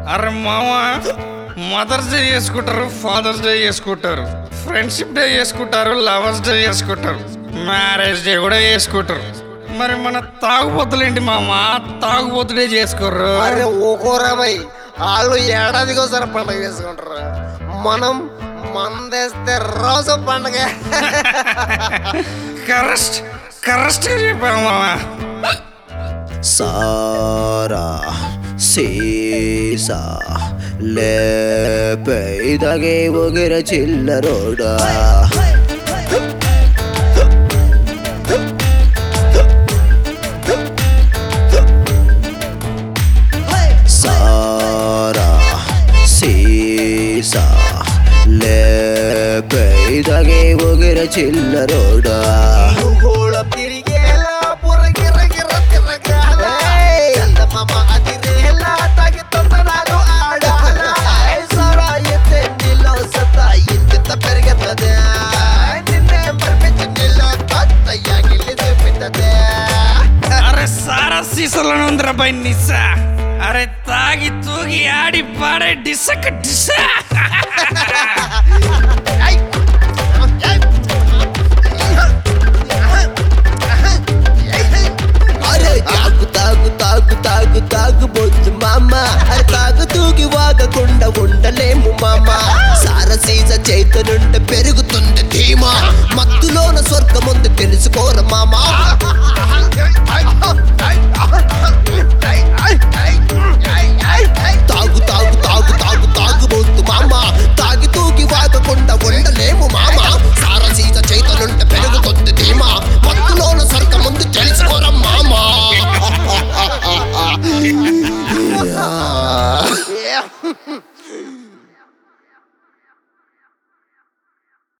అరే మామ mothers day చేసుకుంటారు ఫాదర్స్ డే చేసుకుంటారు ఫ్రెండ్షిప్ డే చేసుకుంటారు లవర్స్ డే చేసుకుంటారు మ్యారేజ్ డే కూడా చేసుకుంటారు మరి మన తాగుబోతులేంటి మామ తాగుబోతుడే చేసుకోరు అరే ఊకోరా భయ్ వాళ్ళు ఏడాదికి ఒకసారి పండగ చేసుకుంటారు మనం మందేస్తే రోజు పండగ కరెస్ట్ కరెస్ట్ చెప్పావు మామ సారా సీసా లేపైదగే ఒగిర చిల్లరోడా సారా సీసా లేపైదగే ఒగిర చిల్లరోడా భూగోళం తిరిగేలా పురగిర గిర తిరగాల చందమామ అదిరేలా తాగి తొందరాలు ఆడాల సారాయి తెన్నిలో సత్తా ఇంత పెరుగుతుంది నిన్నే మరిపించి నీలో కొత్తయ్యా గిల్లి చూపిస్తుంది అరే సారా సీసాలను ఉందిరా పై నిస్సా అరే తాగి తూగి ఆడి పాడే డిసక డిసా అరే తాగు తాగు తాగు తాగు తాగుబోతు మామ అరే తాగు తూగి వాగకుండా ఉండలేము మామ సారసీస చైతనుంటే పెరుగుతుంది ధీమా మత్తులోన స్వర్గముంది తెలుసుకోర మామ తాగు తాగు తాగు తాగు తాగుబోతు మామ తాగి తూగి వాగకుండా ఉండలేము మామ సారసీస చైతనుంటే పెరుగుతుంది ధీమా మత్తులోన స్వర్గముంది తెలుసుకోర మామ Yeah.